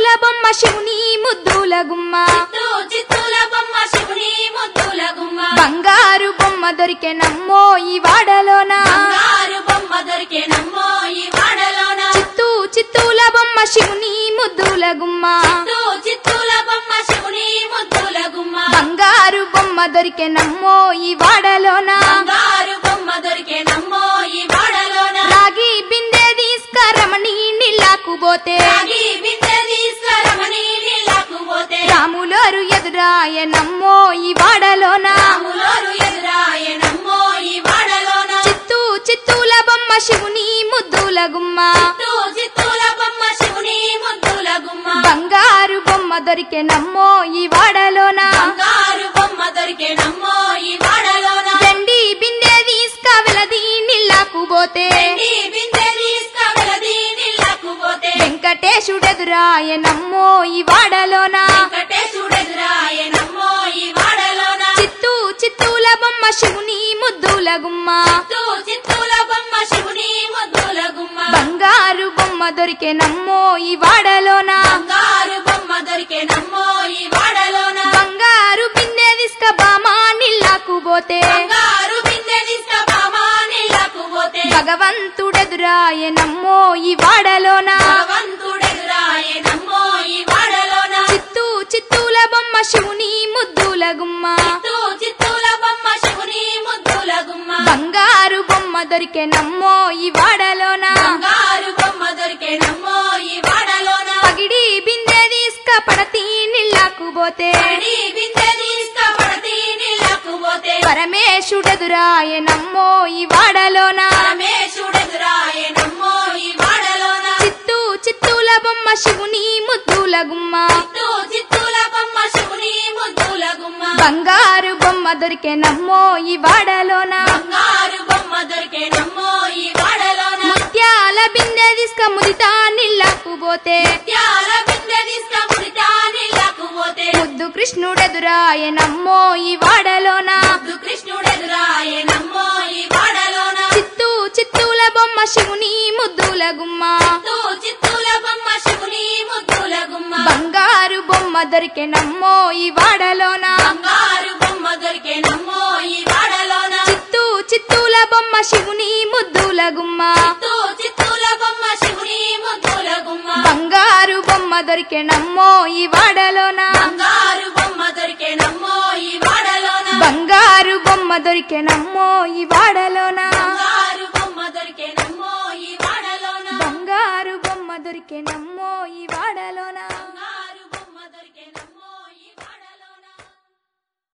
బొమ్మ శివుని ముద్దుల గుమ్మ చిత్తూ చిత్తూల బొమ్మ శివుని ముద్దుల గుమ్మ బంగారు బొమ్మ దొరికే నమ్మో ఈ వాడలోన బంగారు బొమ్మ దొరికే నమ్మో ఈ వాడలోన చిత్తూ చిత్తూల బొమ్మ శివుని ముద్దుల గుమ్మ చిత్తూ చిత్తూల బొమ్మ శివుని ముద్దుల గుమ్మ బంగారు బొమ్మ దొరికే నమ్మో ఈ వాడలోన బంగారు బొమ్మ దొరికే నమ్మో ఈ వాడలోన రాగి బిందె తీసుకరమణి నీళ్ళకు పోతే రాగి బిందె తీసుకురమని నీళ్ళకు పోతే రాములోరు ఎదురాయ నమ్మో ఈ వాడలోన రాములోరు ఎదురాయ నమ్మో ఈ వాడలోన చిత్తూ చిత్తూల బొమ్మ శివుని ముద్దుల గుమ్మ చిత్తూ చిత్తూల బొమ్మ శివుని ముద్దుల గుమ్మ బంగారు బొమ్మ దొరికే నమ్మో ఈ వాడలోన బంగారు బొమ్మ దొరికే నమ్మో ఈ వాడలోన వెండి బిందె తీసుకవెలది నీళ్ళకు పోతే వెండి బిందె తీసుకువెలది నీళ్ళకు పోతే వెంకటేశుడెదురాయ నమ్మో ఈ వాడలోన వెంకటేశుడెదురాయ నమ్మో ఈ వాడలోన చిత్తూ చిత్తూల బొమ్మ శివుని ముద్దుల గుమ్మ చిత్తూ చిత్తూల బొమ్మ శివుని ముద్దుల గుమ్మ బంగారు బొమ్మ దొరికే నమ్మో ఈ వాడలోన బంగారు బొమ్మ దొరికే నమ్మో ఈ వాడలోన బంగారు బిందె తీసుక బామా నీళ్ళకు పోతే బంగారు బిందె తీసుకుపోమా నీళ్ళకు పోతే భగవంతుడెదురాయ నమ్మో ఈ వాడలోన భగవంతుడెదురాయ నమ్మో ఈ వాడలోన చిత్తూ చిత్తూల బొమ్మ శివుని ముద్దుల గుమ్మ చిత్తూ చిత్తూల బొమ్మ శివుని ముద్దుల గుమ్మ బంగారు బొమ్మ దొరికే నమ్మో ఈ వాడలోన బంగారు బొమ్మ దొరికే నమ్మో ఈ వాడలోన పగిడి బిందె తీసుక పడతి నీళ్ళకు పోతే పడి బిందె తీసుకుపడతి నీళ్ళకు పోతే పరమేశుడెదురాయ నమ్మో ఈ వాడలోన పరమేశుడెదురాయ నమ్మో ఈ వాడలోన చిత్తూ చిత్తూల బొమ్మ శివుని ముద్దుల గుమ్మ చిత్తూ చిత్తూల బొమ్మ శివుని ముద్దుల గుమ్మ బంగారు బొమ్మ దొరికే నమ్మో ఈ వాడలోన బంగారు బొమ్మ దొరికే నమ్మో ఈ వాడలోన ముత్యాల బిందె తీసుక ముదితా నీళ్ళకు పోతే త్యాల బిందె తీసుకుపుడితా నీళ్ళకు పోతే ముద్దు కృష్ణుడెదురాయ నమ్మో ఈ వాడలోన ముద్దు కృష్ణుడెదురాయ నమ్మో ఈ వాడలోన చిత్తూ చిత్తూల బొమ్మ శివుని ముద్దుల గుమ్మ చిత్తూ చిత్తూల బొమ్మ శివుని ముద్దుల గుమ్మ బంగారు బొమ్మ దొరికే నమ్మో ఈ వాడలోన బంగారు బొమ్మ దొరికే నమ్మో ఈ వాడలోన చిత్తూ చిత్తూల బొమ్మ శివుని ముద్దుల గుమ్మ చిత్తూ చిత్తూల బొమ్మ శివుని ముద్దుల గుమ్మ బంగారు బొమ్మ దొరికే నమ్మో ఈ వాడలోన బంగారు బొమ్మ దొరికే నమ్మో ఈ వాడలోన బంగారు బొమ్మ దొరికే నమ్మో ఈ వాడలోన బంగారు బొమ్మ దొరికే నమ్మో ఈ వాడలోన బంగారు బొమ్మ దొరికే నమ్మో ఈ వాడలోన